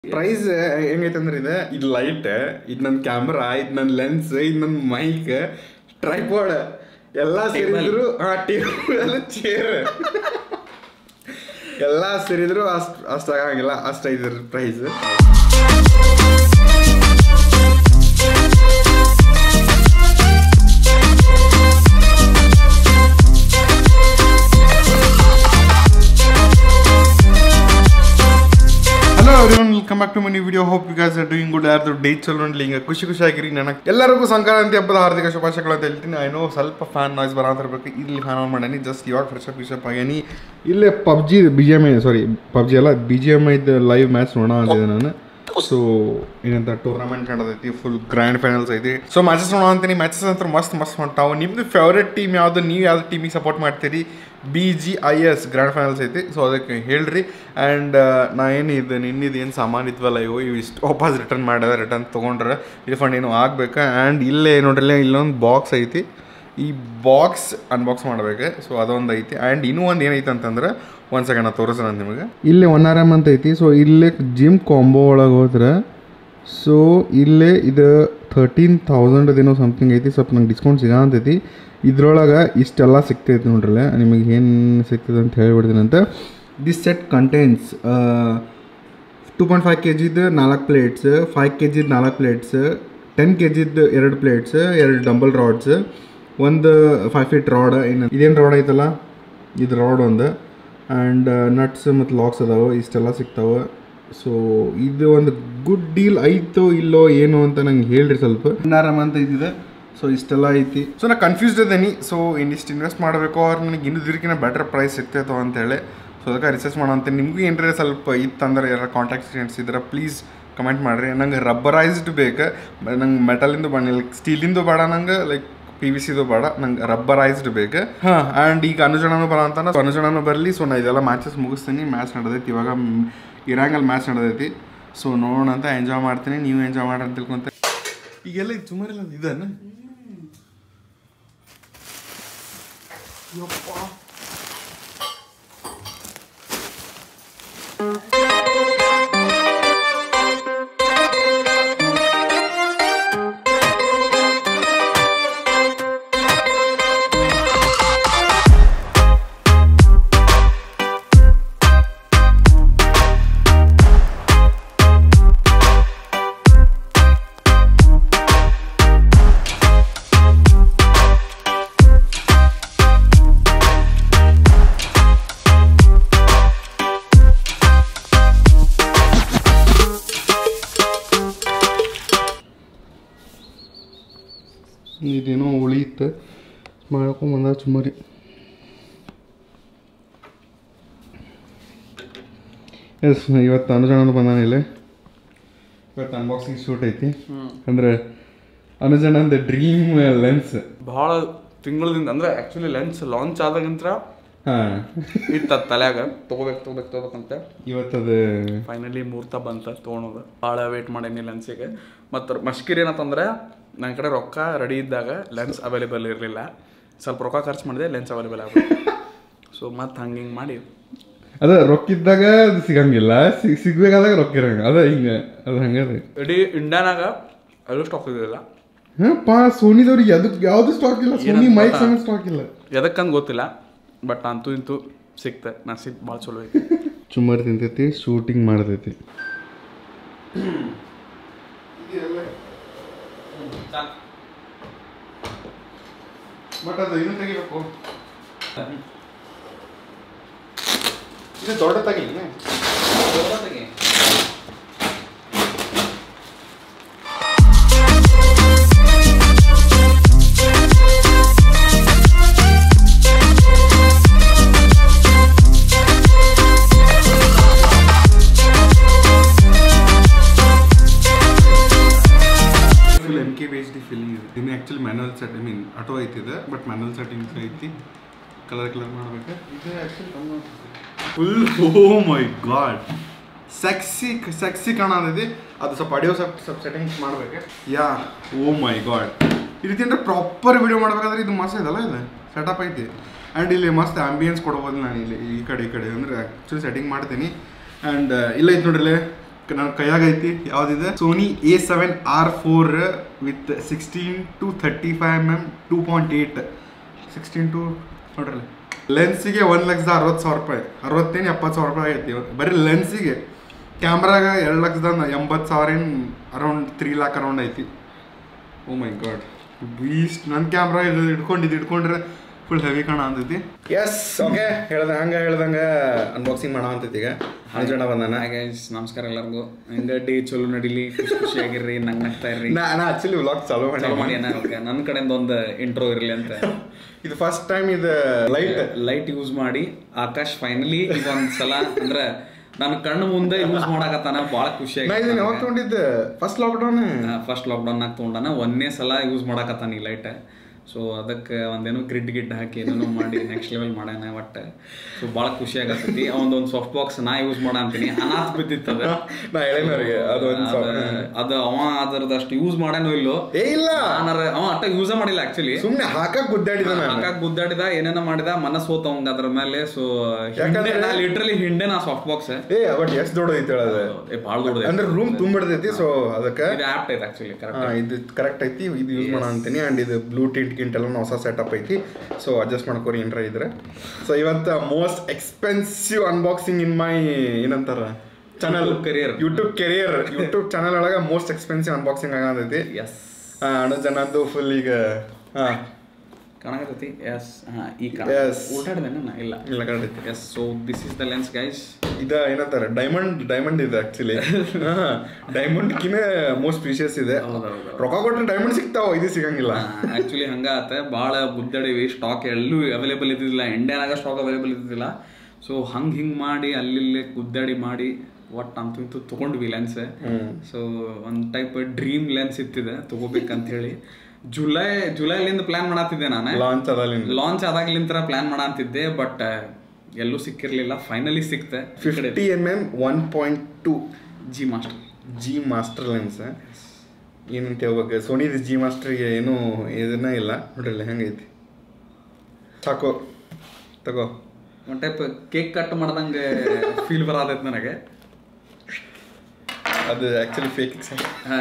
Price ಹೆಂಗೈತೆ ಅಂದ್ರೆ ಇದೆ ಇದು ಲೈಟ್ ಇದು ನನ್ನ ಕ್ಯಾಮ್ರಾ ಇದು ನನ್ನ ಲೆನ್ಸ್ ಇದು ನನ್ನ ಮೈಕ್ ಟ್ರೈಪಾಡ್ ಎಲ್ಲ ಸೇರಿದ್ರು ಆ ಟೇಬಲ್ ಚೇರ್ ಎಲ್ಲ ಸೇರಿದ್ರು ಅಷ್ಟು ಅಷ್ಟು ಆಗಂಗಿಲ್ಲ ಅಷ್ಟು ಐದ್ರ price hello everyone welcome back to money video hope you guys are doing good ಯಾರ್ದು ಡೇ ಚಲೋ ನೋಡ್ಲಿ ಹಿಂಗೆ ಖುಷಿ ಖುಷಿಯಾಗಿರಿ ನನಗೆ ಎಲ್ಲರಿಗೂ ಸಂಕ್ರಾಂತಿ ಹಬ್ಬದ ಹಾರ್ದಿಕ ಶುಭಾಶಯಗಳು ಅಂತ ಹೇಳ್ತೀನಿ ಐ ನೋ ಸ್ವಲ್ಪ ಫ್ಯಾನ್ ನಾಯ್ಸ್ ಬರತ್ತಿರ್ಬೇಕು ಇಲ್ಲಿ ಫ್ಯಾನ್ ಆನ್ ಮಾಡೀನಿ ಜಸ್ಟ್ ಇವಾಗ ಫ್ರೆಶ್ ಅಪ್ ಗಿಶಪ್ ಆಗ್ಯಾನಿ ಇಲ್ಲೇ PUBG B G M I sorry PUBG ಅಲ್ಲ ಬಿ ಜಿ ಎಮ್ ಐದು ಲೈವ್ ಮ್ಯಾಚ್ ನೋಡೋಣ ಅಂತಿದ್ದೆ ನಾನು ಸೊ ಏನಂತ ಟೂರ್ನಮೆಂಟ್ ನಡೆದೈತಿ ಫುಲ್ ಗ್ರ್ಯಾಂಡ್ ಫೈನಲ್ಸ್ ಐತಿ ಸೊ ಮ್ಯಾಚಸ್ ನೋಡೋ ಅಂತೀನಿ ಮ್ಯಾಚಸ್ ಅಂತ ಮಸ್ತ್ ಮಸ್ತ್ ಹೊಂಟಾವು ನಿಮ್ದು ಫೇವ್ರೆಟ್ ಟೀಮ್ ಯಾವುದು ನೀವು ಯಾವ್ದು ಟೀಮಿಗೆ ಸಪೋರ್ಟ್ ಮಾಡ್ತೀರಿ B G I S grand finals ಐತಿ ಸೊ ಅದಕ್ಕೆ ಹೇಳ್ರಿ ಆ್ಯಂಡ್ ನಾ ಏನು ಇದು ನಿನ್ನಿದು ಏನು ಸಾಮಾನು ಇದ್ವಲ್ಲ ಇವು ಇವು ಇಷ್ಟು ವಾಪಸ್ ರಿಟರ್ನ್ ಮಾಡ್ಯಾರ ರಿಟರ್ನ್ ತೊಗೊಂಡ್ರೆ ರಿಫಂಡ್ ಏನು ಆಗ್ಬೇಕಾ ಆ್ಯಂಡ್ ಇಲ್ಲೇ ನೋಡ್ರಿ ಇಲ್ಲೊಂದು ಬಾಕ್ಸ್ ಐತಿ ಈ ಬಾಕ್ಸ್ ಅನ್ಬಾಕ್ಸ್ ಮಾಡ್ಬೇಕು ಸೊ ಅದೊಂದು ಐತಿ ಆ್ಯಂಡ್ ಇನ್ನೂ ಒಂದು ಏನೈತೆ ಅಂತಂದ್ರೆ ಒಂದು ಸೆಕೆಂಡ್ ನಾ ತೋರಿಸೋಣ ನಿಮಗೆ ಇಲ್ಲಿ ಒನ್ ಆರ್ ಎಮ್ ಅಂತ ಐತಿ ಸೊ ಇಲ್ಲೇ ಜಿಮ್ ಕಾಂಬೋ ಒಳಗೆ ಹೋದ್ರೆ ಸೊ ಇಲ್ಲೇ ಇದು ಥರ್ಟೀನ್ ತೌಸಂಡ್ ಏನೋ ಸಮಥಿಂಗ್ ಐತಿ ಸ್ವಲ್ಪ ನಂಗೆ ಡಿಸ್ಕೌಂಟ್ ಸಿಗಂತೈತಿ ಇದ್ರೊಳಗೆ ಇಷ್ಟೆಲ್ಲ ಸಿಗ್ತೈತಿ ನೋಡ್ರಲ್ಲ ನಿಮಗೆ ಏನು ಸಿಗ್ತದೆ ಅಂತ ಹೇಳ್ಬಿಡ್ತೀನಿ ಅಂತ this set contains two point five K ಜಿದು ನಾಲ್ಕು ಪ್ಲೇಟ್ಸ್ ಫೈವ್ ಕೆ ಜಿದು ನಾಲ್ಕು ಪ್ಲೇಟ್ಸ್ ಟೆನ್ ಕೆ ಜಿದು ಎರಡು ಪ್ಲೇಟ್ಸ್ ಎರಡು ಡಂಬಲ್ ರಾಡ್ಸ್ ಒಂದು ಫೈವ್ ಫೀಟ್ ರಾಡ್ ಏನು ಇದೇನು ರಾಡ್ ಐತಲ್ಲ ಇದು ರಾಡ್ ಒಂದು ಆ್ಯಂಡ್ ನಟ್ಸ್ ಮತ್ತು ಲಾಕ್ಸ್ ಅದಾವೆ ಇಷ್ಟೆಲ್ಲ ಸಿಗ್ತಾವೆ ಸೊ ಇದು ಒಂದು ಗುಡ್ ಡೀಲ್ ಐತೋ ಇಲ್ಲೋ ಏನು ಅಂತ ನಂಗೆ ಹೇಳ್ರಿ ಸ್ವಲ್ಪ ಆರಾಮ ಅಂತ ಇದ್ದಿದೆ ಸೊ ಇಷ್ಟೆಲ್ಲ ಐತಿ ಸೊ ನಾ ಕನ್ಫ್ಯೂಸ್ಡ್ ಇದ್ದೀನಿ ಸೊ ಇನ್ನಿಷ್ಟು ಇನ್ವೆಸ್ಟ್ ಮಾಡಬೇಕು ಅವ್ರು ನನಗೆ ಇನ್ನೂ ಇದಕ್ಕಿಂತ ಬೆಟರ್ ಪ್ರೈಸ್ ಸಿಗ್ತೈತೋ ಅಂತೇಳಿ ಸೊ ಅದಕ್ಕೆ ರಿಸರ್ಚ್ ಮಾಡೋಂತ ನಿಮಗೂ ಏನಾರ ಸ್ವಲ್ಪ ಇತ್ತಂದ್ರೆ ಯಾರು ಕಾಂಟ್ಯಾಕ್ಟ್ ಫ್ರೆಂಡ್ಸ್ ಇದ್ರೆ ಪ್ಲೀಸ್ ಕಮೆಂಟ್ ಮಾಡಿರಿ ನಂಗೆ ರಬ್ಬರೈಸ್ಡ್ ಬೇಕು ನಂಗೆ ಮೆಟಲಿಂದು ಬೇಡ ಲೈಕ್ ಸ್ಟೀಲಿಂದು ಬೇಡ ನಂಗೆ ಲೈಕ್ ಪಿ ವಿ ಸಿದು ಬೇಡ ನಂಗೆ ರಬ್ಬರೈಸ್ಡ್ ಬೇಕು ಹಾಂ ಆ್ಯಂಡ್ ಈಗ ಅನುಜಣನು ಬರ ಅಂತ ಅನುಜಣನು ಬರಲಿ ಸೊ ನಾ ಇದೆಲ್ಲ ಮ್ಯಾಚಸ್ ಮುಗಿಸ್ತೀನಿ ಮ್ಯಾಚ್ ನಡೆದೈತಿ ಇವಾಗ ಮ್- ಇರಾಂಗಲ್ಲಿ ಮ್ಯಾಚ್ ನಡೆದೈತಿ ಸೊ ನೋಡೋಣ ಅಂತ ಎಂಜಾಯ್ ಮಾಡ್ತೀನಿ ನೀವು ಎಂಜಾಯ್ ಮಾಡ್ರಿ ಅಂತ ತಿಳ್ಕೊಂತ ಈಗೆಲ್ಲ ಇದು ಸುಮಾರಿಲ್ಲ ಇದನ್ನ ಯಪ್ಪ ಇದೇನೋ ಉಳಿಯುತ್ತೆ ಮಾಡ್ಕೊಂಬಂದ ಸುಮಾರಿ ಎಸ್ ಇವತ್ತು ಅನುಜನ ಬಂದಾನ ಇಲ್ಲಿ ಇವತ್ತು ಅನ್ಬಾಕ್ಸಿಂಗ್ ಶೂಟ್ ಐತಿ ಅಂದ್ರೆ ಅನುಜನ ಅಂದ ಡ್ರೀಮ್ ಲೆನ್ಸ್ ಭಾಳ ತಿಂಗಳದಿಂದ ಅಂದ್ರೆ ಆ್ಯಕ್ಚುಲಿ ಲೆನ್ಸ್ ಲಾಂಚ್ ಆದಾಗಂತ್ರ ಹಾಂ ಇತ್ತು ಅದು ತಲ್ಯಾಗ ತೊಗೋಬೇಕು ತೊಗೋಬೇಕು ತೊಗೋಬೇಕಂತ ಇವತ್ತದು ಫೈನಲಿ ಮುಹೂರ್ತ ಬಂತ ತೊಗೊಳೋದು ಭಾಳ ವೇಟ್ ಮಾಡೀನಿ ಲೆನ್ಸಿಗೆ ಮತ್ತು ಮಷ್ಕಿರಿ ಏನಂತಂದ್ರೆ ನನ್ನ ಕಡೆ ರೊಕ್ಕ ರೆಡಿ ಇದ್ದಾಗ ಲೆನ್ಸ್ ಅವೈಲೇಬಲ್ ಇರಲಿಲ್ಲ ಸ್ವಲ್ಪ ರೊಕ್ಕ ಖರ್ಚು ಮಾಡಿದೆ ಲೆನ್ಸ್ ಅವೈಲೇಬಲ್ ಆಗ ಸೊ ಮತ್ತೆ ಹಂಗೆ ಹಿಂಗೆ ಮಾಡಿ ಅದ ರೊಕ್ಕ ಇದ್ದಾಗ ಅದು ಸಿಗಂಗಿಲ್ಲ ಸಿಗ್ ಸಿಗ್ಬೇಕಾದಾಗ ರೊಕ್ಕ ಇರಂಗ ಅದ ಹಿಂಗೆ ಅದು ಹಂಗೆ ರೀ ಇಡೀ ಇಂಡಿಯಾನಾಗ ಎಲ್ಲೂ ಸ್ಟಾಕ್ ಇರಲಿಲ್ಲ ಹಾಂ ಪಾ ಸೋನಿದವ್ರಿಗೆ ಅದಕ್ಕೆ ಯಾವುದು ಸ್ಟಾಕ್ ಇಲ್ಲ ಸೋನಿ ಏನಂತ ಮೈಕ್ ಗೊತ್ತಾ? ಸಮೇತ ಸ್ಟಾಕ್ ಇಲ್ಲ ಎದಕ್ಕಂತ ಗೊತ್ತಿಲ್ಲ ಬಟ್ ಅಂತೂ ಇಂತೂ ಸಿಕ್ತೆ ನಸೀಬ್ ಭಾಳ ಚಲೋ ಐತಿ ಚುಮ್ಮರಿ ತಿಂತೈತಿ ಶೂಟಿಂಗ್ ಮಾಡ್ತೈತಿ ಬಟ್ ಅದು ಇನ್ನೂ ತೆಗಿಬೇಕು ಇದು ದೊಡ್ಡ ತೆಗಿಲ್ಲ full M K based fill ಇದೆ ಇನ್ನು actually manual set I mean auto ಐತಿದೆ ಬಟ್ ಮ್ಯಾನುವಲ್ ಸೆಟ್ಟಿಂಗ್ಸ್ ಐತಿ ಕಲರ್ ಕಲರ್ ಮಾಡ್ಬೇಕು ಇದು actually full oh my god sexy sexy ಕಾಣತೈತಿ ಅದು ಸ್ವಲ್ಪ ಆಡಿಯೋ ಸ್ವಲ್ಪ ಸ್ವಲ್ಪ ಸೆಟ್ಟಿಂಗ್ಸ್ ಮಾಡ್ಬೇಕು ಯಾ ಓ ಮೈ ಗಾಡ್ ಈ ರೀತಿ ಅಂದ್ರೆ ಪ್ರಾಪರ್ ವಿಡಿಯೋ ಮಾಡ್ಬೇಕಾದ್ರೆ ಇದು ಮಸ್ತ್ ಇದಲ್ಲ ಇದು ಸೆಟಪ್ ಐತಿ ಆ್ಯಂಡ್ ಇಲ್ಲಿ ಮಸ್ತ್ ಆಂಬಿಯನ್ಸ್ ಕೊಡ್ಬೋದು ನಾನು ಇಲ್ಲಿ ಈ ಕಡೆ ಈ ಕಡೆ ಅಂದರೆ ಆ್ಯಕ್ಚುಲಿ ಸೆಟ್ಟಿಂಗ್ ಮಾಡ್ತೀನಿ ಆ್ಯಂಡ್ ಇಲ್ಲ ಐತೆ ನೋಡ್ರಿ ನನ್ನ ಕೈಯಾಗ ಐತಿ ಯಾವ್ದಿದೆ Sony A seven R four with sixteen to thirty five M M two point eight sixteen to ನೋಡ್ರಿ ಲೆನ್ಸಿಗೆ ಒಂದು ಲಕ್ಷದ ಅರವತ್ತು ಸಾವಿರ ರೂಪಾಯಿ ಅರವತ್ತೇನು ಎಪ್ಪತ್ತು ಸಾವಿರ ರೂಪಾಯಿ ಆಗೈತಿ ಬರೀ ಲೆನ್ಸಿಗೆ ಕ್ಯಾಮ್ರಾಗ ಎರಡು ಲಕ್ಷದ ಎಂಬತ್ತು ಸಾವಿರ ಏನು ಅರೌಂಡ್ ತ್ರೀ ಲ್ಯಾಕ್ ಅರೌಂಡ್ ಐತಿ ಓ ಮೈ ಗಾಡ್ ಬೀಸ್ಟ್ ನನ್ನ ಕ್ಯಾಮ್ರಾ ಇದು ಇಟ್ಕೊಂಡಿದ್ದು ಇಟ್ಕೊಂಡ್ರೆ ಫುಲ್ ಹೆವಿ ಕಾಣ ಅಂತೈತಿ ಎಸ್ ಓಕೆ ಹೇಳ್ದ ಹಂಗೆ ಹೇಳ್ದಂಗೆ ಅನ್ಬಾಕ್ಸಿಂಗ್ ಮಾಡೋ ಅಂತೈತಿ ಈಗ ಅರ್ಜುನ ಬಂದಾನ ಗೈಸ್ ನಮಸ್ಕಾರ ಎಲ್ಲರಿಗೂ ಹಿಂಗ ಡೇ ಚಲೋ ನಡೀಲಿ ಖುಷಿ ಖುಷಿಯಾಗಿರ್ರಿ ನಂಗೆ ನಗ್ತಾ ಇರ್ರಿ ನಾ ನಾ ಆಕ್ಚುಲಿ ವ್ಲಾಗ್ ಚಾಲೂ ಚಲೋ ಮಾಡಿ ಮಾಡಿ ಓಕೆ ನನ್ನ ಕಡೆಯಿಂದ ಒಂದು ಇಂಟ್ರೋ ಇರಲಿ ಅಂತ ಇದು ಫಸ್ಟ್ ಟೈಮ್ ಇದು ಲೈಟ್ ಲೈಟ್ ಯೂಸ್ ಮಾಡಿ ಆಕಾಶ್ ಫೈನಲಿ ಇದೊಂದ್ ಸಲ ಅಂದ್ರೆ ನನ್ನ ಕಣ್ಣು ಮುಂದೆ ಯೂಸ್ ಮಾಡಾಕತ್ತಾನ ಭಾಳ ಖುಷಿಯಾಗಿ ನಾ ಇದನ್ನ ಯಾವಾಗ ತೊಗೊಂಡಿದ್ದೆ ಫಸ್ಟ್ ಲಾಕ್ಡೌನ್ ಫಸ್ಟ್ ಲಾಕ್ಡೌನ್ನಾಗ ತೊಗೊಂಡಾನ ಒಂದನೇ ಸಲ ಯೂಸ್ ಮಾಡಾಕತ್ತಾನ ಈ ಲೈಟ್ ಸೊ ಅದಕ್ಕೆ ಒಂದೇನೋ ಗ್ರಿಡ್ ಗಿಡ್ ಹಾಕಿ ಏನೇನೋ ಮಾಡಿ ನೆಕ್ಸ್ಟ್ ಲೆವೆಲ್ ಮಾಡ್ಯಾನ ಒಟ್ಟು ಸೊ ಭಾಳ ಖುಷಿ ಆಗತ್ತೈತಿ ಅವನದೊಂದು ಸಾಫ್ಟ್ ಬಾಕ್ಸ್ ನಾ ಯೂಸ್ ಮಾಡ ಅಂತೀನಿ ಅನಾಥ ಬಿದ್ದಿತ್ತದ ನಾ ಹೇಳೇನವ್ರಿಗೆ ಅದು ಒಂದು ಅದು ಅವ ಅದರದ್ದು ಅಷ್ಟು ಯೂಸ್ ಮಾಡ್ಯಾನೋ ಇಲ್ಲೋ ಏ ಇಲ್ಲ ನಾನಾರ ಅವ ಅಟ್ಟ ಯೂಸ ಮಾಡಿಲ್ಲ ಆಕ್ಚುಲಿ ಸುಮ್ನೆ ಹಾಕಕ್ ಗುದ್ದಾಡಿದ ನಾನು ಹಾಕಾಕ್ ಗುದ್ದಾಡಿದ ಏನೇನ ಮಾಡಿದ ಮನಸ್ಸು ಹೋತ ಅವಂಗ ಅದ್ರ ಮೇಲೆ ಸೊ ಯಾಕಂದ್ರೆ- ನಾ ಲಿಟ್ರಲಿ ಹಿಂಡೆ ನಾ ಸಾಫ್ಟ್ ಬಾಕ್ಸ್ ಏ ಬಟ್ ಎಷ್ಟ್ ದೊಡ್ಡದೈತಿ ಹೇಳೋದು ಭಾಳ ದೊಡ್ಡದ ಅಂದ್ರೆ ರೂಮ್ ತುಂಬಿಡ್ತೈತಿ ಸೊ ಅದಕ್ಕೆ ಇದು ಆಪ್ಟ್ ಐತೆ ಆಕ್ಚುಲಿ ಕರೆಕ್ಟ್ ಹಾ, ಇದು ಕರೆಕ್ಟ್ ಐತಿ ಇದು ಯೂಸ್ ಮಾಡೋ ಅಂತೀನಿ ಆ್ಯಂಡ್ ಇದು ಬ್ಲೂ ಟಿಂಟ್ ಗಿಂಟ್ ಎಲ್ಲ ಹೊಸ ಸೆಟಪ್ ಐತಿ ಸೊ ಅಡ್ಜಸ್ಟ್ ಮಾಡ್ಕೋರಿ ಏನ್ರ ಇದ್ರೆ ಸೊ ಇವತ್ತು most expensive unboxing in my ಏನಂತಾರ channel YouTube career. YouTube career YouTube channel ಒಳಗೆ ಮೋಸ್ಟ್ ಎಕ್ಸ್ಪೆನ್ಸಿವ್ ಅನ್ಬಾಕ್ಸಿಂಗ್ ಆಗತೈತಿ ಎಸ್ ಅನುಜ ನಂದು ಫುಲ್ ಈಗ ಹಾ ಕಾಣಕತ್ತೈತಿ ಎಸ್ ಹಾ ಈ Yes. ಊಟಾಡ್ದೇನ ನಾ ಇಲ್ಲ ಇಲ್ಲ correct yes so this is the lens guys ಇದ ಏನಂತಾರೆ ಡೈಮಂಡ್ ಡೈಮಂಡ್ ಇದೆ ಆಕ್ಚುಲಿ ಡೈಮಂಡ್ ಕಿನ ಮೋಸ್ಟ್ ಪ್ರೀಶಿಯಸ್ ಇದೆ ಹೌದೌದು. ರೊಕ್ಕ ಕೊಟ್ಟರೆ ಡೈಮಂಡ್ ಸಿಗ್ತಾವ ಇದು ಸಿಗಂಗಿಲ್ಲ ಆಕ್ಚುಲಿ ಹಂಗ ಆತ ಭಾಳ ಗುದ್ದಾಡಿವಿ ಸ್ಟಾಕ್ ಎಲ್ಲೂ ಅವೈಲೇಬಲ್ ಇದ್ದಿದ್ದಿಲ್ಲ ಇಂಡಿಯಾನಾಗ ಸ್ಟಾಕ್ ಅವೈಲೇಬಲ್ ಇದ್ದಿದ್ದಿಲ್ಲ ಸೊ ಹಂಗೆ ಹಿಂಗೆ ಮಾಡಿ ಅಲ್ಲಿ ಗುದ್ದಾಡಿ ಮಾಡಿ ಒಟ್ಟು ಅಂತೂ ಇಂತೂ ತೊಗೊಂಡ್ವಿ ಲೆನ್ಸ್ ಸೊ ಒಂದು ಟೈಪ್ ಡ್ರೀಮ್ ಲೆನ್ಸ್ ಇತ್ತಿದೆ ತಗೋಬೇಕಂತ ಹೇಳಿ ಜುಲೈ ಜುಲೈಲಿಂದ ಪ್ಲಾನ್ ಮಾಡತ್ತಿದ್ದೆ ನಾನು ಲಾಂಚ್ ಅದಲ್ಲಿಂದ ಲಾಂಚ್ ಆದಾಗ್ಲಿಂತರ ಪ್ಲಾನ್ ಮಾಡಂತಿದ್ದೆ ಬಟ್ ಎಲ್ಲೂ ಸಿಕ್ಕಿರ್ಲಿಲ್ಲ ಫೈನಲಿ ಸಿಕ್ತೆ fifty M M one point two G master G master lens ಏನಂತ ಹೇಳ್ಬೇಕು ಸೋನಿದು ಜಿ ಮಾಸ್ಟರ್ಗೆ ಏನೂ ಇದನ್ನ ಇಲ್ಲ ನೋಡ್ರಿ ಹೆಂಗೈತಿ ಸಾಕು ತಗೋ ಒಂದು ಟೈಪ್ ಕೇಕ್ ಕಟ್ ಮಾಡ್ದಂಗೆ ಫೀಲ್ ಬರತೈತೆ ನನಗೆ ಅದು ಆ್ಯಕ್ಚುಲಿ ಫೇಕ್ ಹಾ.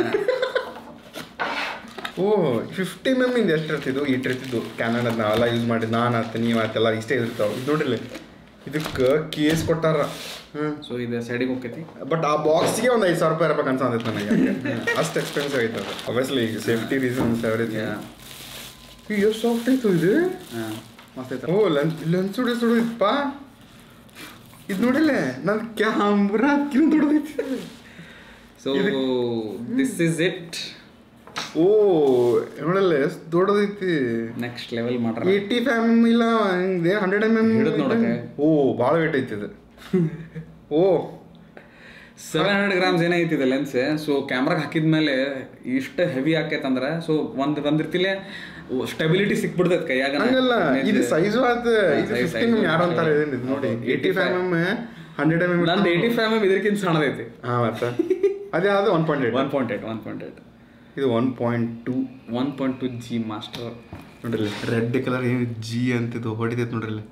ಓ ಫಿಫ್ಟಿ ಎಮ್ ಇಂದ ಎಷ್ಟು ಇರ್ತಿದ್ದು ಇಟ್ಟು ಇರ್ತಿದ್ದು ಕ್ಯಾನನ್ ನಾವೆಲ್ಲ ಯೂಸ್ ಮಾಡಿ ನಾನು ಆತ ನೀವು ಆತೆಲ್ಲ ಇಷ್ಟೇ ಇರ್ತಾವೆ ಇದು ನೋಡ್ರಿ ಇದಕ್ಕೆ ಕೇಸ್ ಕೊಟ್ಟಾರ ಹ್ಞೂ ಸೊ ಇದು ಸೈಡಿಗೆ ಹೋಗ್ತೈತಿ ಬಟ್ ಆ ಬಾಕ್ಸ್ಗೆ ಒಂದು ಐದು ಸಾವಿರ ರೂಪಾಯಿ ಇರ್ಬೇಕು ಅನ್ಸಂದೈತೆ ನನಗೆ ಅಷ್ಟು ಎಕ್ಸ್ಪೆನ್ಸಿವ್ ಐತೆ ಅದು ಅಬ್ವಿಯಸ್ಲಿ ಈಗ ಸೇಫ್ಟಿ ರೀಸನ್ಸ್ ಎವ್ರಿಥಿಂಗ್ ಎಷ್ಟು ಸಾಫ್ಟ್ ಆಯ್ತು ಇದು ಹಾಂ ಮಸ್ತ್ ಐತೆ ಓ ಲಂಚ್ ಲಂಚ್ ಸುಡಿ ಸುಡಿದಪ್ಪ ಇದು ನೋಡಿಲ್ಲ ನನ್ನ ಕ್ಯಾಮ್ರಾ ಕಿನ್ ದೊಡ್ಡದೈತಿ so this is it oh ನೋಡಲ್ಲ ಎಷ್ಟು ದೊಡ್ಡದೈತಿ ನೆಕ್ಸ್ಟ್ ಲೆವೆಲ್ ಮಾಡ್ರ ಏಯ್ಟಿ ಫೈವ್ ಎಮ್ ಇಲ್ಲ ಹಂಡ್ರೆಡ್ ಎಮ್ ಎಮ್ ಹಿಡಿದ್ ನೋಡಕ್ಕೆ. ಓ ಭಾಳ ವೇಟ್ ಐತಿ ಇದು ಓ ಸೆವೆನ್ ಹಂಡ್ರೆಡ್ ಗ್ರಾಮ್ಸ್ ಏನೈತಿ ಇದೆ ಲೆನ್ಸ್ ಸೊ ಕ್ಯಾಮ್ರಾಗೆ ಹಾಕಿದ್ಮೇಲೆ ಇಷ್ಟು ಹೆವಿ ಆಕೈತಂದ್ರೆ ಸೊ ಒಂದು ಒಂದಿರ್ತಿಲೆ ಸ್ಟೆಬಿಲಿಟಿ ಸಿಕ್ಬಿಡ್ತೈತೆ ಕೈಯಾಗ ಹಂಗಲ್ಲ ಇದು ಸೈಜು ಆತ ಇದು size, ಫಿಫ್ಟೀನ್ size, ಯಾರು ಅಂತಾರೆ ಇದನ್ನ ಇದು ನೋಡಿ ಹೌದು, eighty five M hundred M M ನಂದು ಏಯ್ಟಿ ಫೈವ್ ಎಮ್ ಇದಕ್ಕಿಂತ ಸಣ್ಣದೈತಿ ಹಾಂ ಮತ್ತೆ ಅದೇ ಅದು one point eight one point eight one point eight ಇದು one point two one point two G master ನೋಡ್ರಿ ರೆಡ್ ಕಲರ್ ಏನು ಜಿ ಅಂತಿದ್ದು ಹೊಡಿತೈತೆ ನೋಡ್ರಿ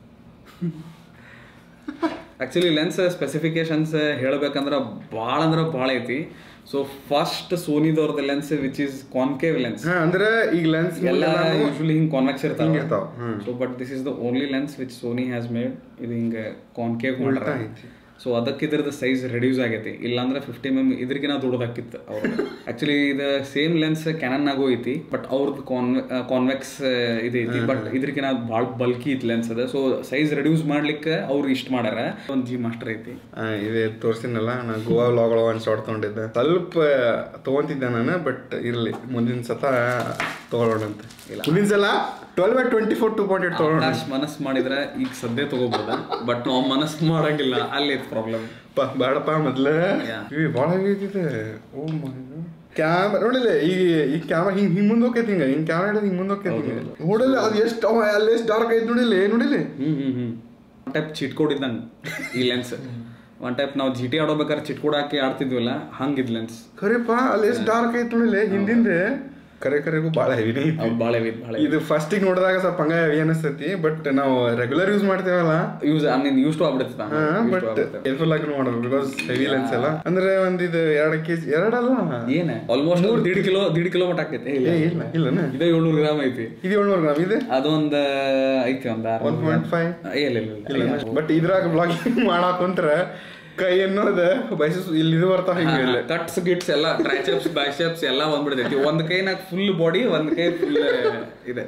ಆ್ಯಕ್ಚುಲಿ ಲೆನ್ಸ್ ಸ್ಪೆಸಿಫಿಕೇಶನ್ಸ್ ಹೇಳ್ಬೇಕಂದ್ರೆ ಭಾಳ ಅಂದ್ರೆ ಭಾಳ ಐತಿ ಸೊ ಫಸ್ಟ್ ಸೋನಿದವ್ರದ್ದು lens which is concave lens ಹಾ ಅಂದ್ರೆ ಈಗ ಲೆನ್ಸ್ ಎಲ್ಲ ಯೂಶಲಿ ಹಿಂಗೆ ಕಾನ್ವೆಕ್ಸ್ ಹಿಂಗ್ ಇರ್ತಾವೆ ಇರ್ತಾವ, ಹ್ಮ್. So but this is the only lens which Sony has made ಇದು ಹಿಂಗೆ ಕಾನ್ಕೇವ್ ಉಲ್ಟಾ ಮಾಡ್ಯಾರ ಐತಿ. ಸೊ ಅದಕ್ಕೆ ಇದ್ರದ್ದು ಸೈಜ್ ರೆಡ್ಯೂಸ್ ಆಗೈತಿ ಇಲ್ಲಾಂದ್ರೆ ಫಿಫ್ಟಿ ಎಮ್ ಎಮ್ ಇದ್ರಿಗಿನ ದೊಡ್ಡದಾಕಿತ್ತು ಅವ್ರು ಆ್ಯಕ್ಚುಲಿ ಇದು ಸೇಮ್ ಲೆನ್ಸ್ ಕ್ಯಾನನ್ನಾಗೂ ಐತಿ ಬಟ್ ಅವ್ರದ್ದು ಕಾನ್ ಕಾನ್ವೆಕ್ಸ್ ಇದು ಐತಿ ಬಟ್ ಇದ್ರಿಗಿನ ಭಾಳ ಬಲ್ಕಿ ಇತ್ತು ಲೆನ್ಸ್ ಅದ ಸೊ ಸೈಜ್ ರೆಡ್ಯೂಸ್ ಮಾಡ್ಲಿಕ್ಕೆ ಅವ್ರು ಇಷ್ಟ ಮಾಡ್ಯಾರ ಒಂದು ಜಿ ಮಾಸ್ಟರ್ ಐತಿ ಇದೆ ತೋರಿಸಿನಲ್ಲ ನಾ ಗೋವಾ ವ್ಲಾಗ್ ಒಂದು ಶಾರ್ಟ್ ತೊಗೊಂಡಿದ್ದೆ ಸ್ವಲ್ಪ ತೊಗೊಂತಿದ್ದೆ ನಾನು ಬಟ್ ಇರಲಿ ಮುಂದಿನ ಸತ ತೊಗೊಳ್ಳೋಣಂತೆ ಮುಂದಿನ ಸಲ twelve by twenty four two point eight ತೊಗೊಳ್ಳೋಣ ಆಕಾಶ್ ಮನಸ್ಸು ಮಾಡಿದ್ರೆ ಈಗ ಸದ್ಯ ತಗೋಬೋದ ಬಟ್ ನಾವು ಮನಸ್ಸು ಮಾಡಂಗಿಲ್ಲ ಅಲ್ಲಿ ಪ್ರಾಬ್ಲಮ್ ಪ ಬೇಡಪ್ಪ ಮೊದ್ಲು Yeah. ಇವಿ ಭಾಳ ಹೆವಿ ಐತಿದೆ ಓ ಮೈ ಕ್ಯಾಮ್ರಾ ನೋಡಿಲ್ಲ ಈಗ ಈ ಕ್ಯಾಮ್ರಾ ಹಿಂಗ್ ಹಿಂಗ್ ಮುಂದೆ ಹೋಗ್ತೈತಿ ಹಿಂಗ ಹಿಂಗ್ ಕ್ಯಾಮ್ರಾ ಹಿಡಿದು ಹಿಂಗ್ ಮುಂದೆ ಹೋಗ್ತೈತಿ ಹಿಂಗ ನೋಡಿಲ್ಲ ಅದು ಎಷ್ಟು ಅವ ಅಲ್ಲಿ ಎಷ್ಟು ಡಾರ್ಕ್ ಐತಿ ನೋಡಿಲ್ಲ ನೋಡಿಲ್ಲ ಹ್ಮ್ ಹ್ಮ್ ಹ್ಮ್ ಒನ್ ಟೈಪ್ ಚಿಟ್ ಕೋಡ್ ಇದ್ದಂಗೆ ಈ ಲೆನ್ಸ್ ಒನ್ ಟೈಪ್ ನಾವು ಜಿ ಟಿ ಆಡೋಬೇಕಾದ್ರೆ ಚಿಟ್ ಕೋಡ್ ಹಾಕಿ ಆಡ್ತಿದ್ವಲ್ಲ ಹಂಗಿದ್ ಲೆನ್ಸ್ ಖರೇಪ ಅಲ್ಲಿ ಎಷ್ಟು ಡಾರ್ಕ್ ಐತಿ ನೋಡಿಲ್ಲ ಹಿಂದಿಂದೆ ಕರೆ ಕರೆಗೂ ಭಾಳ ಹೆವಿನೇ ಐತಿ ಅವು ಭಾಳ ಇವೆ ಭಾಳ ಇದು ಫಸ್ಟಿಗೆ ನೋಡಿದಾಗ ಸ್ವಲ್ಪ ಹಂಗ ಹೆವಿ ಅನಿಸ್ತೈತಿ ಬಟ್ ನಾವು ರೆಗ್ಯುಲರ್ ಯೂಸ್ ಮಾಡ್ತೇವಲ್ಲ use I mean use to ಆಗ್ಬಿಡುತ್ತೆ ಬಟ್ ಕೇರ್ಫುಲ್ ಆಗಿ ಮಾಡ್ಬೇಕು ಬಿಕಾಸ್ ಹೆವಿ ಲೆನ್ಸ್ ಎಲ್ಲ ಅಂದ್ರೆ ಒಂದ್ ಇದು ಎರಡು ಕೆ ಜಿ ಎರಡಲ್ಲ ಏನ ಆಲ್ಮೋಸ್ಟ್ ದೀಡ್ ಕಿಲೋ ದೀಡ್ ಕಿಲೋ ಮಟ್ಟ ಆಕೈತಿ ಏ, ಇಲ್ಲ ಇಲ್ಲನ ಇದು ಏಳ್ನೂರು ಗ್ರಾಮ್ ಐತಿ ಇದು ಏಳ್ನೂರು ಗ್ರಾಮ್ ಇದೆ ಅದೊಂದ್ ಐತಿ ಒಂದ್ ಆರು ಒನ್ ಪಾಯಿಂಟ್ ಫೈವ್ ಇಲ್ಲ ಇಲ್ಲ ಇಲ್ಲ ಬಟ್ ಇದ್ರಾಗ ಬ್ಲಾಗಿಂಗ್ ಮಾಡಾಕ್ ಕುಂತ್ರ ಕೈ ಅನ್ನೋದ ಬಯಸ ಇಲ್ಲಿ ಇದು ಬರ್ತಾವ ಹಿಂಗೆ ಇಲ್ಲ ಕಟ್ಸ್ ಗಿಟ್ಸ್ ಎಲ್ಲ ಟ್ರೈಸೆಪ್ಸ್ ಬೈಸೆಪ್ಸ್ ಎಲ್ಲ ಬಂದ್ಬಿಡ್ತೈತಿ ಒಂದ್ ಕೈನಾಗ ಫುಲ್ ಬಾಡಿ ಒಂದ್ ಕೈ ಫುಲ್ ಇದೆ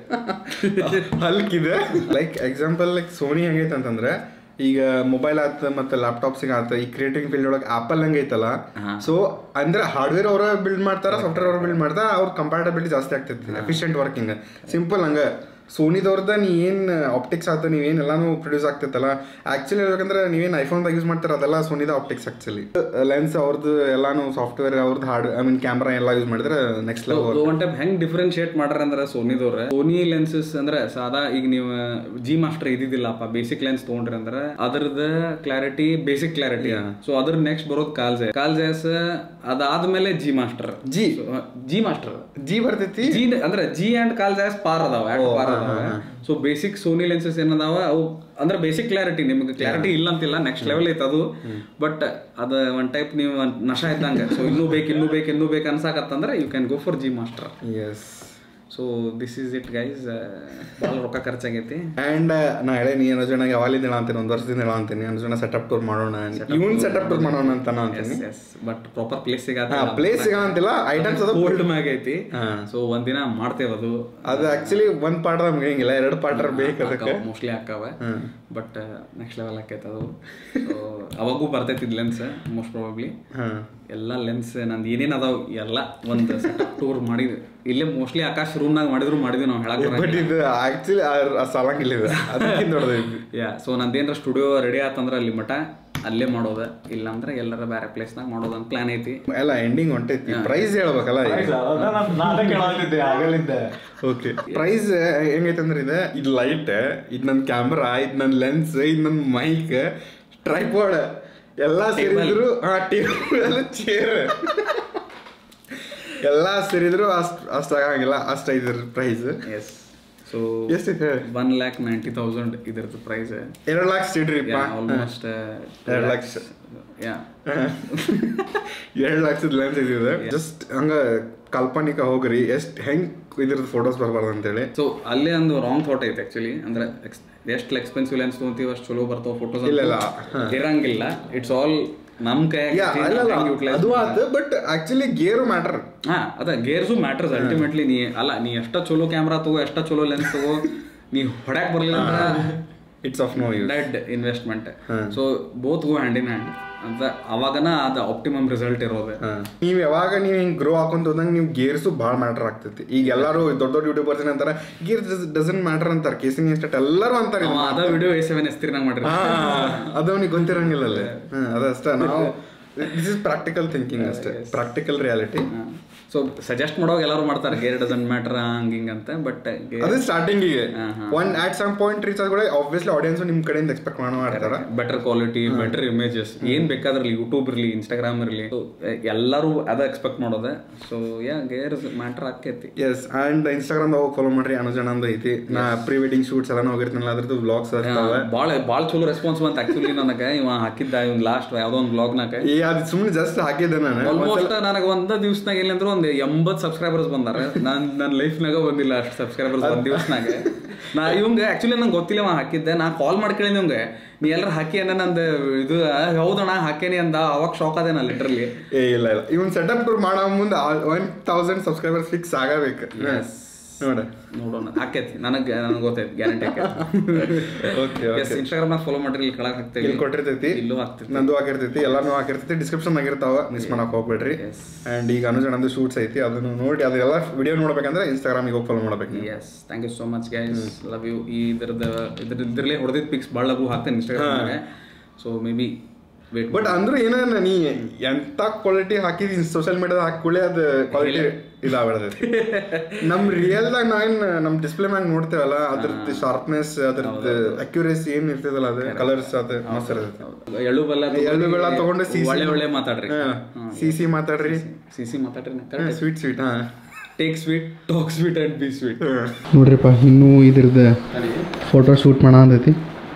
ಹಲ್ಕ್ ಇದೆ ಲೈಕ್ ಎಕ್ಸಾಂಪಲ್ ಲೈಕ್ ಸೋನಿ ಹೆಂಗೈತೆ ಅಂತಂದ್ರೆ ಈಗ ಮೊಬೈಲ್ ಆತ ಮತ್ತೆ ಲ್ಯಾಪ್ಟಾಪ್ಸಿಗೆ ಆತ ಈ ಕ್ರಿಯೇಟಿಂಗ್ ಫೀಲ್ಡ್ ಒಳಗೆ ಆಪಲ್ ಹಂಗೈತಲ್ಲ ಸೊ ಅಂದ್ರೆ ಹಾರ್ಡ್ವೇರ್ ಅವರ ಬಿಲ್ಡ್ ಮಾಡ್ತಾರ ಸಾಫ್ಟ್ವೇರ್ ಅವ್ರ ಬಿಲ್ಡ್ ಮಾಡ್ತಾರ ಅವ್ರ ಕಂಪ್ಯಾಟಬಿಲಿಟಿ ಜಾಸ್ತಿ ಆಗ್ತೈತಿ ಎಫಿಷಿಯಂಟ್ ವರ್ಕಿಂಗ್ ಸಿಂಪಲ್ ಹಂಗ ಸೋನಿದವ್ರದ ನೀ ಏನ್ ಆಪ್ಟಿಕ್ಸ್ ಆತ ನೀವೇನ್ ಎಲ್ಲಾನು ಪ್ರೊಡ್ಯೂಸ್ ಆಗ್ತೈತಲ್ಲ ಆಕ್ಚುಲಿ ಹೇಳ್ಬೇಕಂದ್ರೆ ನೀವೇನ್ ಐಫೋನ್ದಾಗ ಯೂಸ್ ಮಾಡ್ತಾರ ಅದೆಲ್ಲ ಸೋನಿದ ಆಪ್ಟಿಕ್ಸ್ ಆಕ್ಚುಲಿ ಲೆನ್ಸ್ ಅವ್ರದ್ದು ಎಲ್ಲಾನು ಸಾಫ್ಟ್ವೇರ್ ಅವ್ರದ್ದು ಹಾರ್ಡ್ ಐ ಮೀನ್ ಕ್ಯಾಮ್ರಾ ಎಲ್ಲ ಯೂಸ್ ಮಾಡಿದ್ರೆ ನೆಕ್ಸ್ಟ್ ಲೆವೆಲ್ ಒನ್ ಟೈಪ್ ಹೆಂಗ್ ಡಿಫ್ರೆನ್ಶಿಯೇಟ್ ಮಾಡ್ರ ಅಂದ್ರೆ ಸೋನಿದವ್ರ ಸೋನಿ ಲೆನ್ಸಸ್ ಅಂದ್ರೆ ಸಾದಾ ಈಗ ನೀವು ಜಿ ಮಾಸ್ಟರ್ ಇದಿದ್ದಿಲ್ಲಪ್ಪ ಬೇಸಿಕ್ ಲೆನ್ಸ್ ತಗೊಂಡ್ರಿ ಅಂದ್ರೆ ಅದ್ರದ ಕ್ಲಾರಿಟಿ ಬೇಸಿಕ್ ಕ್ಲಾರಿಟಿ ಸೊ ಅದ್ರ ನೆಕ್ಸ್ಟ್ ಬರೋದು ಕಾಲ್ಜೆ ಕಾಲ್ಜೆಸ್ ಅದಾದ್ಮೇಲೆ G master G G master G ಬರ್ತೈತಿ ಜಿ ಅಂದ್ರೆ ಜಿ ಅಂಡ್ ಕಾಲ್ಜೆಸ್ ಪಾರ್ ಅದಾವ ಎರಡು ಪಾರ್ ಅದಾವ ಸೊ ಬೇಸಿಕ್ ಸೋನಿ ಲೆನ್ಸಸ್ ಏನದಾವ ಅವು ಅಂದ್ರೆ ಬೇಸಿಕ್ ಕ್ಲಾರಿಟಿ ನಿಮ್ಗೆ ಕ್ಲಾರಿಟಿ ಇಲ್ಲ ಅಂತಿಲ್ಲ ನೆಕ್ಸ್ಟ್ ಲೆವೆಲ್ ಐತೆ ಅದು ಬಟ್ ಅದ ಒನ್ ಟೈಪ್ ನೀವು ಒಂದ್ ನಶ ಇದ್ದಂಗೆ ಸೊ ಇನ್ನೂ ಬೇಕು ಇನ್ನೂ ಬೇಕು ಇನ್ನೂ ಬೇಕು ಅನ್ಸಾಕತ್ತಂದ್ರೆ you can go for G master yes so this is it guys ಭಾಳ ರೊಕ್ಕ ಖರ್ಚಾಗೈತಿ ಅಂಡ್ ನಾ ಹೇಳಿ ನೀ ಅನ್ನೋ ಜನ ಯಾವಾಗಲಿಂದ ಹೇಳ ಅಂತೀನಿ ಒಂದು ವರ್ಷದಿಂದ ಹೇಳ ಅಂತೀನಿ ಅನ್ನೋ ಜನ ಸೆಟಪ್ ಟೂರ್ ಮಾಡೋಣ ಇವನ್ ಸೆಟಪ್ ಟೂರ್ ಮಾಡೋಣ ಅಂತ ನಾ ಅಂತೀನಿ ಎಸ್ ಬಟ್ ಪ್ರಾಪರ್ ಪ್ಲೇಸ್ ಸಿಗತ್ತ ಪ್ಲೇಸ್ ಸಿಗಂತಿಲ್ಲ ಐಟಮ್ಸ್ ಅದು ಕೋಲ್ಡ್ ಮ್ಯಾಗ ಐತಿ ಸೊ ಒಂದಿನ ಮಾಡ್ತೇವೆ ಅದು ಅದು ಆಕ್ಚುಲಿ ಒಂದ್ ಪಾಠ ನಮ್ಗೆ ಹೆಂಗಿಲ್ಲ ಎರಡು ಪಾಠ ಬೇಕು ಅದಕ್ಕೆ ಮೋಸ್ಟ್ಲಿ ಹಾಕಾವ ಬಟ್ ನೆಕ್ಸ್ಟ್ ಲೆವೆಲ್ ಆಕೈತೆ ಅದು ಸೊ ಅವಾಗೂ ಬರ್ತೈತಿ ಲೆನ್ಸ್ ಮೋಸ್ಟ್ ಪ್ರಾಬಬ್ಲಿ ಹಾಂ ಎಲ್ಲ ಲೆನ್ಸ್ ನಂದು ಏನೇನು ಅದಾವ ಎಲ್ಲ ಒಂದು ಟೂರ್ ಮಾಡಿದ್ವಿ ಇಲ್ಲೇ ಮೋಸ್ಟ್ಲಿ ಆಕಾಶ್ ರೂಮ್ನಾಗ ಮಾಡಿದ್ರು ಮಾಡಿದ್ವಿ ನಾವು ಹೇಳಕ್ ಬಟ್ ಇದು ಆಕ್ಚುಲಿ ಸಾಲಂಗಿಲ್ಲ ಇದು ಅದಕ್ಕಿಂತ ದೊಡ್ಡದೈತಿ ಯಾ ಸೊ ನಂದೇನ್ರ ಸ್ಟುಡಿಯೋ ರೆಡಿ ಆತಂದ್ರೆ ಅಲ್ಲಿ ಮಟ ಅಲ್ಲೇ ಮಾಡೋದ ಇಲ್ಲಾಂದ್ರೆ ಎಲ್ಲರ ಬೇರೆ ಪ್ಲೇಸ್ನಾಗ ಮಾಡೋದು ಅಂತ ಪ್ಲಾನ್ ಐತಿ ಎಲ್ಲ ಎಂಡಿಂಗ್ ಹೊಂಟೈತಿ ಪ್ರೈಸ್ ಹೇಳ್ಬೇಕಲ್ಲ ಓಕೆ ಪ್ರೈಸ್ ಹೆಂಗೈತೆ ಅಂದ್ರೆ ಇದೆ ಇದು ಲೈಟ್ ಇದು ನನ್ನ ಕ್ಯಾಮ್ರಾ ಇದು ನನ್ನ ಲೆನ್ಸ್ ಇದು ನನ್ನ ಮೈಕ್ ಟ್ರೈಪಾಡ್ ಎಲ್ಲ ಸೇರಿದ್ರು ಹಾ ಟೇಬಲ್ ಚೇರ್ ಎಲ್ಲ ಸೇರಿದ್ರು ಅಷ್ಟು ಅಷ್ಟು ಆಗಂಗಿಲ್ಲ ಅಷ್ಟು ಐದ್ರ ಪ್ರೈಸ್ ಎಸ್ ಸೊ ಎಷ್ಟೈತೆ ಹೇಳಿ ಒನ್ ಲ್ಯಾಕ್ ನೈಂಟಿ ತೌಸಂಡ್ ಇದ್ರದ್ದು ಪ್ರೈಸ್ ಎರಡು ಲಕ್ಷ ಇಡ್ರಿಪ್ಪ ಆಲ್ಮೋಸ್ಟ್ ಎರಡು ಲಕ್ಷ ಯಾ ಎರಡು ಲಕ್ಷದ ಲೆನ್ಸ್ ಇದಿದೆ ಜಸ್ಟ್ ಹಂಗ ಕಾಲ್ಪನಿಕ ಹೋಗ್ರಿ ಎಷ್ಟ್ ಹೆಂಗ್ ಇದ್ರದ್ದು ಫೋಟೋಸ್ ಬರ್ಬಾರ್ದು ಅಂತೇಳಿ ಸೊ ಅಲ್ಲೇ ಒಂದು ರಾಂಗ್ ಥಾಟ್ ಐತೆ ಆಕ್ಚುಲಿ ಅಂದ್ರೆ ಎಷ್ಟು ಎಕ್ಸ್ಪೆನ್ಸಿವ್ ಲೆನ್ಸ್ ತೊಗೊಂತೀವಿ ಅಷ್ಟು ಚಲೋ ಬರ್ತಾವ ಫೋಟೋಸ್ ಇಲ್ಲ, ಇಲ್ಲ. ಇರಂಗಿಲ್ಲ ಇಟ್ಸ್ ಆಲ್ ನಮ್ ಕೈ ಯಾ ಅಲ್ಲ ಅದು ಆತು ಬಟ್ ಆಕ್ಚುಲಿ ಗೇರು ಮ್ಯಾಟರ್ ಹಾ ಅದ ಗೇರ್ಸು ಮ್ಯಾಟರ್ಸ್ ಅಲ್ಟಿಮೇಟ್ಲಿ ನೀ ಅಲ್ಲ ನೀ ಎಷ್ಟ ಚಲೋ ಕ್ಯಾಮ್ರಾ ತಗೋ ಎಷ್ಟ ಚಲೋ ಲೆನ್ಸ್ ತಗೋ ನೀ ಹೊಡ್ಯಾಕ್ ಬರ್ಲಿಲ್ಲ ಅಂದ್ರೆ it's of no use dead investment so both go hand in hand ಅಂತ ಅವಾಗನ ಅದ ಆಪ್ಟಿಮಮ್ ರಿಸಲ್ಟ್ ಇರೋದು ನೀವ್ ಯಾವಾಗ ನೀವ್ ಹಿಂಗ್ ಗ್ರೋ ಹಾಕೊಂತ ಹೋದಂಗ ನಿಮ್ ಗೇರ್ಸು ಭಾಳ ಮ್ಯಾಟರ್ ಆಗ್ತೈತಿ ಈಗ ಎಲ್ಲಾರು ದೊಡ್ಡ ದೊಡ್ಡ ಯೂಟ್ಯೂಬರ್ಸ್ ಏನಂತಾರ ಗೇರ್ ಡಸನ್ ಮ್ಯಾಟರ್ ಅಂತಾರ ಕೇಸಿಂಗ್ ಎಸ್ಟೇಟ್ ಎಲ್ಲರೂ ಅಂತಾರ ಅವ ಅದ ವಿಡಿಯೋ ಎ ಸೆವೆನ್ ಎಸ್ತಿರ್ನಾಗ ಮಾಡ್ರಿ ಅದು ಅವ್ನಿಗೆ ಗೊತ್ತಿರಂಗಿಲ್ಲ ಅಲ್ಲೇ ಹಾ ಅದಷ್ಟ ನಾವು ದಿಸ್ ಇಸ್ ಪ್ರಾಕ್ಟಿಕಲ್ ಥಿಂಕಿಂಗ್ ಅಷ್ಟೇ ಪ್ರಾಕ್ಟಿಕಲ್ ರಿಯಾಲಿಟಿ ಸೊ ಸಜೆಸ್ಟ್ ಮಾಡೋವಾಗ ಎಲ್ಲರೂ ಮಾಡ್ತಾರೆ ಗೇರ್ ಡಸನ್ ಮ್ಯಾಟರ್ ಹಂಗ ಹಿಂಗ ಅಂತ ಬಟ್ ಅದು ಸ್ಟಾರ್ಟಿಂಗಿಗೆ one at some point reach ಆದ್ಮೇಲೆ ಆಬ್ವಿಯಸ್ಲಿ ಆಡಿಯನ್ಸ್ ನಿಮ್ ಕಡೆಯಿಂದ ಎಕ್ಸ್ಪೆಕ್ಟ್ ಮಾಡೋ ಮಾಡ್ತಾರ ಬೆಟರ್ ಕ್ವಾಲಿಟಿ ಬೆಟರ್ ಇಮೇಜಸ್ ಏನ್ ಬೇಕಾದ್ರಲ್ಲಿ ಯೂಟ್ಯೂಬ್ ಇರಲಿ ಇನ್ಸ್ಟಾಗ್ರಾಮ್ ಇರಲಿ ಎಲ್ಲರೂ ಅದ ಎಕ್ಸ್ಪೆಕ್ಟ್ ಮಾಡೋದೆ ಸೊ ಯಾ ಗೇರ್ ಮ್ಯಾಟರ್ ಆಕೈತಿ ಎಸ್ ಅಂಡ್ ಇನ್ಸ್ಟಾಗ್ರಾಮ್ ಹೋಗಿ ಫಾಲೋ ಮಾಡ್ರಿ ಅನುಜನಂದು ಐತಿ ನಾ ಪ್ರೀ ವೆಡ್ಡಿಂಗ್ ಶೂಟ್ಸ್ ಎಲ್ಲ ಹೋಗಿರ್ತೀನಲ್ಲ ಅದ್ರದ್ದು ಬ್ಲಾಗ್ಸ್ ಇರ್ತಾವ ಭಾಳ ಭಾಳ ಚಲೋ ರೆಸ್ಪಾನ್ಸ್ ಬಂತ ಆಕ್ಚುಲಿ ನನಗೆ ಇವ ಹಾಕಿದ್ದ ಇವ್ ಲಾಸ್ಟ್ ಯಾವ್ದೋ ಒಂದು ಬ್ಲಾಗ್ನಾಗ ಏ ಅದು ಸುಮ್ಮನೆ ಜಸ್ಟ್ ಹಾಕಿದ್ದೆ ನಾನು ಆಲ್ಮೋಸ್ಟ್ ನನಗೆ ಒಂದ ದಿವ್ಸನಾಗ ಇಲ್ಲ ಅಂದ್ರೆ ಒಂದು ಎಂಬತ್ತು ಸಬ್ಸ್ಕ್ರೈಬರ್ಸ್ ಬಂದಾರ ನಾನ್ ನನ್ನ ಲೈಫ್ನಾಗ ಬಂದಿಲ್ಲ ಅಷ್ಟು ಸಬ್ಸ್ಕ್ರೈಬರ್ಸ್ ಒಂದ್ ದಿವ್ಸನಾಗ ನಾ ಇವಂಗ ಆಕ್ಚುಲಿ ನಂಗೆ ಗೊತ್ತಿಲ್ಲ ಅವ ಹಾಕಿದ್ದೆ ನಾ ಕಾಲ್ ಮಾಡ್ಕೇಳಿ ಇವಂಗೆ ನೀ ಎಲ್ಲರೂ ಹಾಕಿ ಅನ್ನ ನಂದು ಇದು ಆ, ಹೌದಣ್ಣ ಹಾಕೇನಿ ಅಂದ ಅವಾಗ ಶಾಕ್ ಅದೇ ನಾ ಲಿಟ್ರಲಿ ಏ ಇಲ್ಲ ಇಲ್ಲ ಇವನ್ ಸೆಟಪ್ ಟೂರ್ ಮಾಡೋ ಮುಂದೆ ಒನ್ ತೌಸಂಡ್ ಸಬ್ಸ್ಕ್ರೈಬರ್ಸ್ ಫಿಕ್ಸ್ ಆಗಬೇಕು ನೋಡ ನೋಡೋಣ ಆಕೈತಿ ನನಗೆ ನನಗೆ ಗೊತ್ತೈತಿ guarantee okay yes Instagram follow ಮಾಡ್ರಿ ಇಲ್ಲಿ ಕೆಳಗೆ ಹಾಕ್ತೇವೆ ಇಲ್ಲಿ ಕೊಟ್ಟಿರ್ತೈತಿ ಇಲ್ಲೂ ಹಾಕ್ತೈತಿ ನಂದು ಹಾಕಿರ್ತೈತಿ ಎಲ್ಲಾನು ಹಾಕಿರ್ತೈತಿ ಡಿಸ್ಕ್ರಿಪ್ಷನ್ ಆಗಿರ್ತಾವ ಮಿಸ್ ಮಾಡಕ್ ಹೋಗ್ಬೇಡ್ರಿ Yes. ಅಂಡ್ ಈಗ ಅನುಜನಂದು ಶೂಟ್ಸ್ ಐತಿ ಅದನ್ನು ನೋಡಿ ಅದೆಲ್ಲ ವಿಡಿಯೋ ನೋಡ್ಬೇಕಂದ್ರೆ ಇನ್ಸ್ಟಾಗ್ರಾಮಿಗೆ ಹೋಗಿ ಫಾಲೋ ಮಾಡ್ಬೇಕು ನೀವು. Yes thank you so much guys love you ಈ ಇದ್ರದ್ದು ಇದ್ರ ಇದ್ರಲ್ಲೇ ಹೊಡೆದಿದ್ದ ಪಿಕ್ಸ್ ಭಾಳ ಲಘು ಹಾಕ್ತೇನೆ ಇನ್ಸ್ಟಾಗ್ರಾಮ್ನಾಗ so maybe wait but ಅಂದ್ರೂ ಏನ ನೀ ಎಂತ ಕ್ವಾಲಿಟಿ ಹಾಕಿದಿ ಸೋಷಿಯಲ್ ಮೀಡಿಯಾದ ಹಾಕೊಳ್ಳಿ ಅದು ಕ್ವಾಲಿಟಿ ಇದಾಗ್ಬಿಡ್ತೈತಿ ನಮ್ ರಿಯಲ್ದಾಗ ನಾವೇನ್ ನಮ್ ಡಿಸ್ಪ್ಲೇ ಮ್ಯಾಗ ನೋಡ್ತೇವಲ್ಲ ಅದ್ರದ್ದು ಶಾರ್ಪ್ನೆಸ್ ಅದ್ರದ್ದು ಅಕ್ಯುರೇಸಿ ಏನ್ ಇರ್ತದಲ್ಲ ಅದು ಕಲರ್ಸ್ ಅದು ಮಸ್ತ್ ಇರ್ತೈತಿ ಎಳ್ಳು ಬೆಲ್ಲ ಎಳ್ಳು ಬೆಲ್ಲ ತಗೊಂಡು ಸಿಸಿ ಒಳ್ಳೆ ಒಳ್ಳೆ ಮಾತಾಡ್ರಿ ಸಿ ಸಿ ಮಾತಾಡ್ರಿ ಸಿ ಸಿ ಮಾತಾಡ್ರಿ ಸ್ವೀಟ್ ಸ್ವೀಟ್ ಹಾ take sweet talk sweet and be sweet ನೋಡ್ರಿಪ್ಪ ಇನ್ನೂ ಇದ್ರದ್ದು ಫೋಟೋ ಶೂಟ್ ಮಾಡ ಅಂದೈತಿ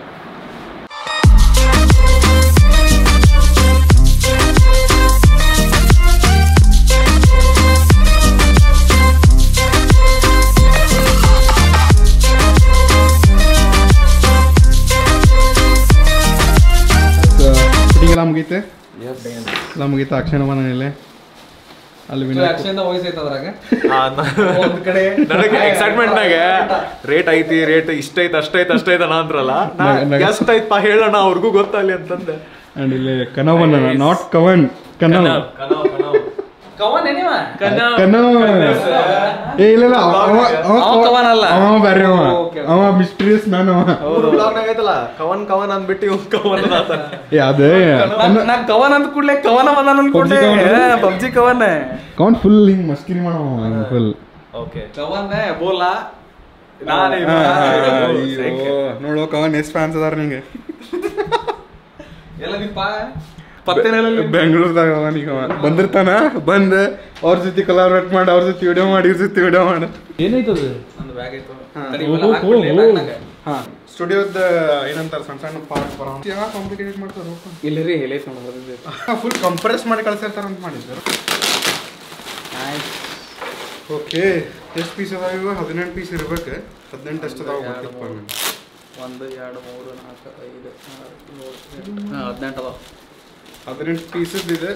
ಶೂಟಿಂಗ್ ಎಲ್ಲ ಮುಗೀತೆ ಎಲ್ಲ ಮುಗೀತು ಅಕ್ಷಣ ಮನೇಲಿ ಅಲ್ಲಿ ವಿನಾಯಕ್ ಅಕ್ಷಯಿಂದ ವಾಯ್ಸ್ ಐತೆ ಅದ್ರಾಗ ಆ, ನ- ಒಂದ್ ಕಡೆ ನನಗೆ ಎಕ್ಸೈಟ್ಮೆಂಟ್ನಾಗ ರೇಟ್ ಐತಿ ರೇಟ್ ಇಷ್ಟ ಐತ್ ಅಷ್ಟ ಐತ್ ಅಷ್ಟ ಐತ ಅಂದ್ರಲ್ಲ ನಾ ನಗ- ನಗ- ಎಷ್ಟ್ ಐತ್ಪಾ ಹೇಳೋಣ ಅವ್ರಿಗೂ ಗೊತ್ತಲ್ಲಿ ಅಂತಂದೆ ಅಂಡ್ ಇಲ್ಲಿ ಕನವ್ ಬಂದನ ನಾಟ್ ಕವನ್ ಕನವ್ ಕವನ್ ಏನಿವ ಕನವ್ ಏ ಇಲ್ಲ ಇಲ್ಲ ಅವ- ಅವ- ಅವ- ಅವ ಕವನ್ ಅಲ್ಲ. ಅವ ಬೇರೆ ಅವ Okay, okay. ಅವ ಮಿಸ್ಟ್ರಿಯಸ್ ನಾನು ಅವ ಮೂರು ಬ್ಲಾಗ್ನಾಗ ಐತಲ್ಲ ಕವನ್ ಕವನ್ ಅಂದ್ಬಿಟ್ಟು ಇವ್ ಕವನ್ ಅನ್ನತಾನ. ಏ ಅದೇ ನಾ ಕವನ್ ಅಂದ ಕೂಡ್ಲೆ ಕವನ ಬಂದಾನ ಅನ್ಕೊಂಡೆ PUBG ಕವನ? ಪಬ್ಜಿ ಕವನ್ ಕವನ್ ಫುಲ್ ಹಿಂಗ್ ಮಸ್ಕಿರಿ ಮಾಡವ ಫುಲ್ ಓಕೆ ಕವನ್ ಬೋಲಾ ನಾನೇ ನೋಡು ಕವನ್ ಎಷ್ಟು ಫ್ಯಾನ್ಸ್ ಅದಾರ ನಿಂಗೆ ಎಲ್ಲ ನಿಪ್ಪ ಪತ್ತೆನೆಲ್ಲ ಬೆಂಗಳೂರದಾಗ ಅವ ನೀಗ ಅವ ಬಂದಿರ್ತಾನ ಬಂದ್ ಅವ್ರ ಜೊತೆ ಕೊಲಾಬ್ರೇಟ್ ಮಾಡಿ ಅವ್ರ ಜೊತೆ ವಿಡಿಯೋ ಮಾಡಿ ಇವ್ರ ಜೊತೆ ವಿಡಿಯೋ ಮಾಡಿ ಏನಾಯ್ತದ ಒಂದು ಬ್ಯಾಗ್ ಐತು ಹಾ. ತಡಿ, ಇವೆಲ್ಲ ಹಾಕ್ಬಿಡ್ಲಿ ಬ್ಯಾಗ್ನಾಗ. ಹಾ ಸ್ಟುಡಿಯೋದ ಏನಂತಾರ ಸಣ್ಣ ಸಣ್ಣ ಪಾರ್ಟ್ ಬರೋ ಯಾವ ಕಾಂಪ್ಲಿಕೇಟೆಡ್ ಮಾಡ್ತಾರ ಇಲ್ಲ ರೀ ಹೇಳೈತೆ ನೋಡಿ ಫುಲ್ ಕಂಪ್ರೆಸ್ ಮಾಡಿ ಕಳ್ಸಿರ್ತಾರ ಅಂತ ಮಾಡಿದ್ರು ಓಕೆ ಎಷ್ಟು ಪೀಸ್ ಅದಾವ ಇವು ಹದಿನೆಂಟು ಪೀಸ್ ಇರ್ಬೇಕು ಹದಿನೆಂಟು ಎಷ್ಟು ಅದಾವ ಗೊತ್ತಿಪ್ಪ ನಂಗೆ ಒಂದು ಎರಡು ಮೂರು ನಾಲ್ಕು ಐದು ಆರು ಏಳು ಎಂಟು ಹಾಂ ಹದಿನೆಂಟು ಅದಾವ ಹದಿನೆಂಟು ಪೀಸಸ್ ಇದೆ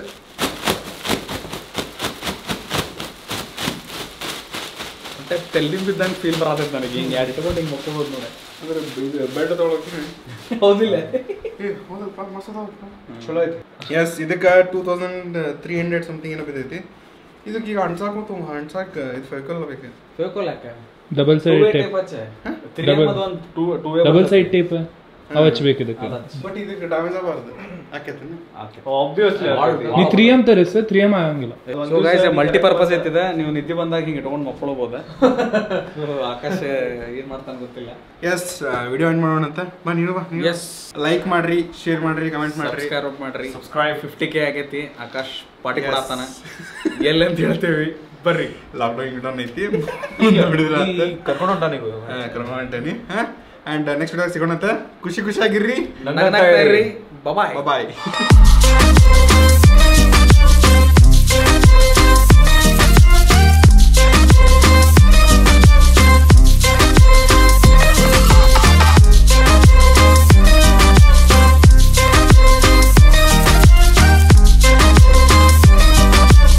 ಮತ್ತೆ ತೆಲ್ಲಿಂಗ್ ಬಿದ್ದಂಗೆ ಫೀಲ್ ಬರತೈತೆ ನನಗೆ ಹಿಂಗೆ ಎರಡು ಇಟ್ಕೊಂಡು ಹಿಂಗೆ ಮಕ್ಕೋಬೋದು ನೋಡಿ ಅಂದ್ರೆ ಇದು ಬೆಡ್ ತೊಗೊಳಕ್ಕೆ ಹೌದಿಲ್ಲ ಏ ಹೌದಪ್ಪ ಮಸ್ತ್ ಅದಾವಪ್ಪ ಚಲೋ ಐತಿ ಎಸ್ ಇದಕ್ಕೆ two thousand three hundred something ಏನೋ ಬಿದ್ದೈತಿ ಇದಕ್ಕೆ ಈಗ ಅಣ್ಸಾಕ್ ಮತ್ತು ಅಣ್ಸಾಕ್ ಇದು ಫೈಕಲ್ ಬೇಕು ತಿಳ್ಕೊಲ್ಲ ಯಾಕೆ double side tape Double- double side tape ಅವ್ ಹಚ್ಬೇಕು ಇದಕ್ಕೆ ಬಟ್ ಇದಕ್ಕೆ ಡ್ಯಾಮೇಜ್ ಆಗಬಾರ್ದು ಆಕೈತಿ ಆಬ್ವಿಯಸ್ಲಿ ನೀ ತ್ರೀ ಎಮ್ ತರಿಸ ತ್ರೀ ಎಮ್ ಆಗಂಗಿಲ್ಲ ಸೊ ಗೈಸ್ ಮಲ್ಟಿಪರ್ಪಸ್ ಐತಿದೆ ನೀವು ನಿದ್ದೆ ಬಂದಾಗ ಹಿಂಗೆ ಇಟ್ಕೊಂಡು ಮಕ್ಕೊಳ್ಬೋದ ಆಕಾಶ ಏನ್ ಮಾಡ್ತಾನೆ ಗೊತ್ತಿಲ್ಲ ಎಸ್ ವಿಡಿಯೋ ಎಂಡ್ ಮಾಡೋಣ ಅಂತ ಬಾ ನೀನು ಬಾ Yes. ಲೈಕ್ ಮಾಡ್ರಿ ಶೇರ್ ಮಾಡ್ರಿ ಕಮೆಂಟ್ ಮಾಡ್ರಿ ಸಬ್ಸ್ಕ್ರೈಬ್ ಮಾಡ್ರಿ ಸಬ್ಸ್ಕ್ರೈಬ್ ಫಿಫ್ಟಿ ಕೆ ಆಗೈತಿ ಆಕಾಶ್ ಪಾಟಿ ಕೊಡತ್ತಾನ ಎಲ್ಲಿ ಅಂತ ಹೇಳ್ತೇವಿ ಬರ್ರಿ ಲಾಕ್ಡೌನ್ ಗಿಡೌನ್ ಐತಿ ಮುಂದೆ ಬಿಡಿದ್ರ ಅಂತ ಕರ್ಕೊಂಡು ಹೊಂಟ ನೀವು ಕ್ರಮ ಹೊಂಟೇನಿ ಆ್ಯಂಡ್ ನೆಕ್ಸ್ಟ್ ವಿಡಿಯೋ ಸಿಗೋಣ ಅಂತ ಖುಷಿ ಖುಷಿಯಾಗಿರ್ರಿ ನಗ್ನಾಗ್ತಾ ಇರ್ರಿ ಬಾಯ್ ಬಾಯ್